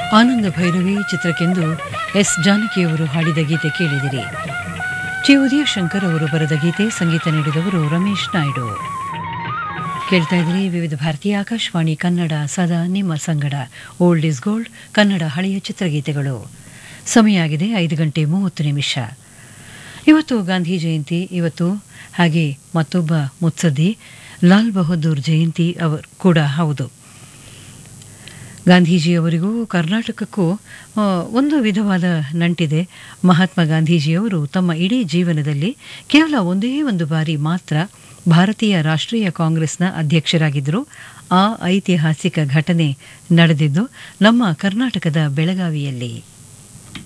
ಆನಂದ Bhairavi ಚಿತ್ರಕ್ಕೆಂದು S ಜಾನಕಿಯವರು ಹಾಡಿದ ಗೀತೆ ಕೇಳಿದಿರಿ T Udayashankar ಅವರು ಬರೆದ ಗೀತೆ ಸಂಗೀತ ನೀಡಿದವರು ರಮೇಶ್ ನಾಯ್ಡು ಕೇಳ್ತಾ ಇದ್ರಿ ವಿವಿಧ ಭಾರತೀಯ ಆಕಾಶವಾಣಿ ಕನ್ನಡ ಸದಾ ನಿಮ್ಮ ಸಂಗಡ ಓಲ್ಡ್ ಇಸ್ ಗೋಲ್ಡ್ ಕನ್ನಡ ಹಳೆಯ ಚಿತ್ರಗೀತೆಗಳು ಸಮಯ ಆಗಿದೆ ಐದು ಗಂಟೆ ಮೂವತ್ತು ನಿಮಿಷ ಇವತ್ತು ಗಾಂಧಿ ಜಯಂತಿ ಇವತ್ತು ಹಾಗೆ ಮತ್ತೊಬ್ಬ ಮುತ್ಸದ್ದಿ ಲಾಲ್ ಬಹದ್ದೂರ್ ಜಯಂತಿ ಅವರು ಕೂಡ ಹೌದು ಗಾಂಧೀಜಿಯವರಿಗೂ ಕರ್ನಾಟಕಕ್ಕೂ ಆ, ಒಂದು ವಿಧವಾದ ನಂಟಿದೆ ಮಹಾತ್ಮ ಗಾಂಧೀಜಿಯವರು ತಮ್ಮ ಇಡೀ ಜೀವನದಲ್ಲಿ ಕೇವಲ ಒಂದೇ ಒಂದು ಬಾರಿ ಮಾತ್ರ ಭಾರತೀಯ ರಾಷ್ಟ್ರೀಯ ಕಾಂಗ್ರೆಸ್ನ ಅಧ್ಯಕ್ಷರಾಗಿದ್ದರು ಆ ಐತಿಹಾಸಿಕ ಘಟನೆ ನಡೆದಿದ್ದು ನಮ್ಮ ಕರ್ನಾಟಕದ ಬೆಳಗಾವಿಯಲ್ಲಿ